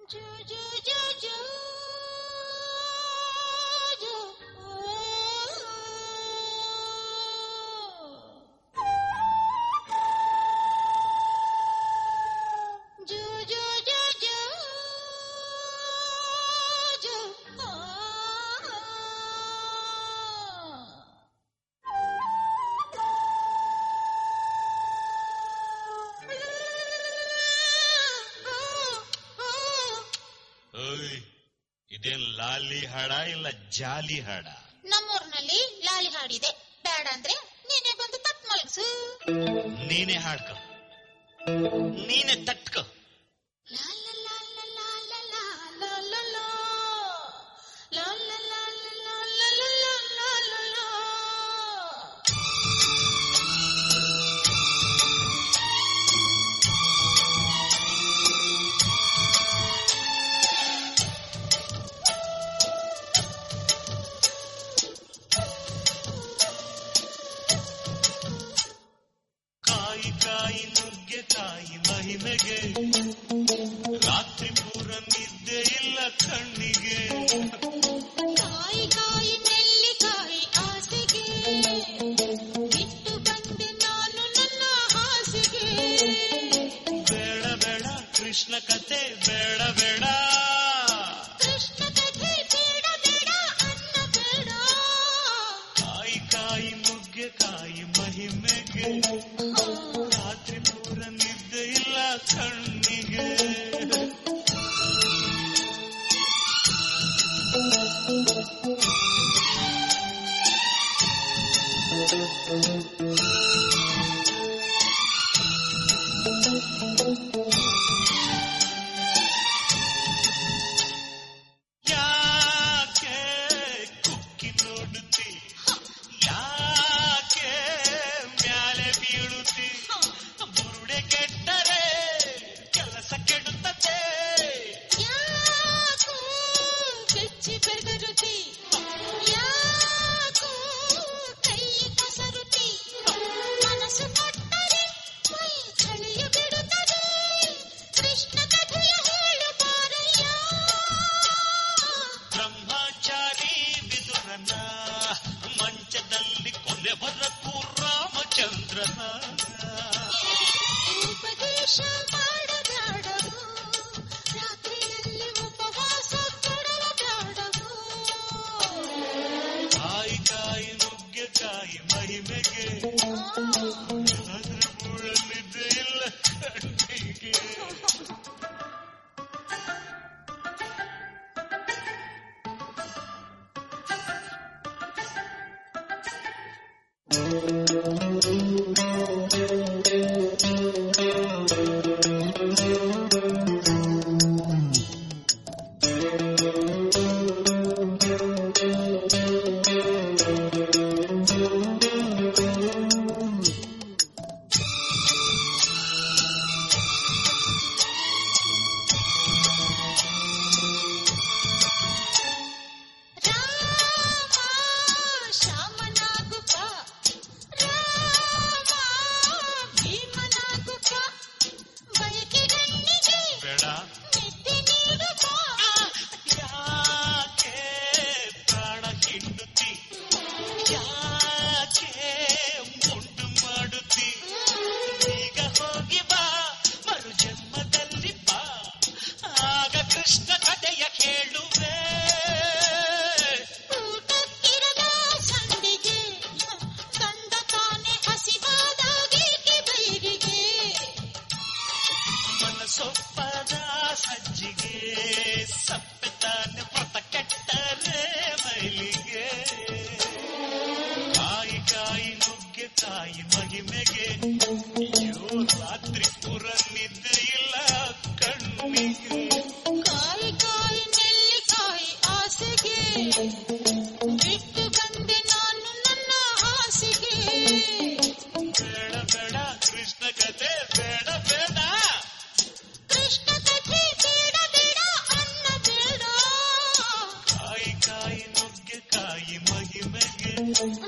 ಜೋ ಜೋ ಜೋ ಜೋ ಜೋ ಜೋ ಜೋ ಜೋ ಜೋ ಜೋ ಓಯ್ ಇದೇನ್ ಲಾಲಿ ಹಾಡ ಇಲ್ಲ ಜಾಲಿ ಹಾಡ ನಮ್ಮೂರ್ನಲ್ಲಿ ಲಾಲಿ ಹಾಡಿದೆ ಬೇಡ ಅಂದ್ರೆ ನೀನೇ ಬಂದು ತಟ್ ಮಲಗ್ಸು ನೀನೇ ಹಾಡ್ಕ ನೀನೇ ತಟ್ಕ ಲಾ ಲಾ ಲಾ ಲಾ ಲಾ ಲಾ ಲಾ ಲಾ ಲಾ ಲಾ. ಲಾ ಲಾ ಲಾ ಲಾ ಲಾ ಲಾ ಲಾ ಲಾ ಲಾ ಲಾ. ಕಾಯಿ ಕಾಯಿ ನುಗ್ಗೆ ಕಾಯಿ ಮಹಿಮೆಗೆ ರಾತ್ರಿ ಪೂರ ನಿದ್ದೆ ಇಲ್ಲ ಕಣ್ಣಿಗೆ ಕಾಯಿ ಕಾಯಿ ನೆಲ್ಲಿಕಾಯಿ ಆಸೆಗೆ ಬಿಟ್ಟು ಬಂದೆ ನಾನು ನನ್ನ ಹಾಸಿಗೆ ಬೇಡ ಬೇಡ ಕೃಷ್ಣ ಕತೆ ಬೇಡ ಬೇಡ ಕೃಷ್ಣ ಕಥೆ ಬೇಡ ಬೇಡ ಅನ್ನ ಬೇಡ ಕಾಯಿ ಕಾಯಿ ನುಗ್ಗೆ ಕಾಯಿ ಮಹಿಮೆಗೆ ರಾತ್ರಿ ಪೂರ ನಿದ್ದೆ ಇಲ್ಲ ಕಣ್ಣಿಗೆ ಯಾಕೆ ಕುಕ್ಕಿ ನೋಡುತ್ತಿ ಯಾಕೆ ಮ್ಯಾಲೆ ಬೀಳುತ್ತಿ ಬುರುಡೆ ಕೆಟ್ಟರೆ ಕೆಲಸ ಕೆಡುತ್ತದೆ ಯಾಕೋ ಬೆಚ್ಚಿ ಬೆದರುತಿ ಯಾಕೋ ಕೈ ಕಸರುತಿ ಮನಸ್ಸು ಕೊಟ್ಟರೆ ಮೈ ಚಳಿಯ ಬಿಡುತ್ತದೆ ಕೃಷ್ಣ ಕಥೆಯ ಹೇಳು ಬಾರಯ್ಯ ಬ್ರಹ್ಮಚಾರಿ ಬಿದುರನ ಮಂಚದಲ್ಲಿ ಕೊಲೆ ಬರಕು ರಾಮಚಂದ್ರನ ಉಪದೇಶ ಮಾಡಬೇಡವು ರಾತ್ರಿಯಲ್ಲಿ ಉಪವಾಸ ಕೊಡುವ ಬೇಡವು ಕಾಯಿ ಕಾಯಿ ನುಗ್ಗೆ ಕಾಯಿ ಮಹಿಮೆಗೆ ಅದ್ರ ಬುಡಲಿದ್ದೆ ಇಲ್ಲ ಕಣ್ಣಿಗೆ ರಾಮ ಶ್ಯಾಮನಾಗುತ್ತ ರಾಮ ಭೀಮನಾಗುತ್ತ ಬಯಕೆ ಗಣ್ಣಿಗೆ ಬೇಡ ನಿದ್ದೆ ನೀಡುತ್ತ ಯಾಕೆ ಪ್ರಾಣ ಹಿಂಡುತ್ತಿ ಯಾಕೆ ಮುಂಡು ಮಾಡುತ್ತಿ ಈಗ ಹೋಗಿ ಬಾ ಮರು ಜನ್ಮದಲ್ಲಿ ಬಾ ಆಗ ಕೃಷ್ಣ ಕಥೆಯ ಕೇಳುವೆ ಊಟಕ್ಕಿರದ ಸಂಡಿಗೆ ಕಂದ ತಾನೆ ಹಸಿವಾದಾಗೇಕೆ ಬೈರಿಗೆ ಮನಸೊಪ್ಪದ ಸಜ್ಜಿಗೆ ಸಪ್ಪೆ ತಾನೆ ವ್ರತ ಕೆಟ್ಟರೆ ಮೈಲಿಗೆ ಕಾಯಿ ಕಾಯಿ ನುಗ್ಗೆ ಕಾಯಿ ಮಹಿಮೆಗೆ ಅಯ್ಯೋ ರಾತ್ರಿ ಪುರ ನಿದ್ದೆ ಇಲ್ಲ ಕಣ್ಣಿಗೆ ಕಾಯಿ ಕಾಯಿ ನೆಲ್ಲಿಕಾಯಿ ಆಸೆಗೆ ಬಿಟ್ಟು ಬಂದೆ ನಾನು ನನ್ನ ಹಾಸಿಗೆ ಬೇಡ ಬೇಡ ಕೃಷ್ಣ ಕತೆ ಬೇಡ ಬೇಡ ಕೃಷ್ಣ ಕಥೆ ಬೇಡ ಬೇಡ ಅನ್ನ ಬೇಡ ಕಾಯಿ ಕಾಯಿ ನುಗ್ಗೆ ಕಾಯಿ ಮಹಿಮೆಗೆ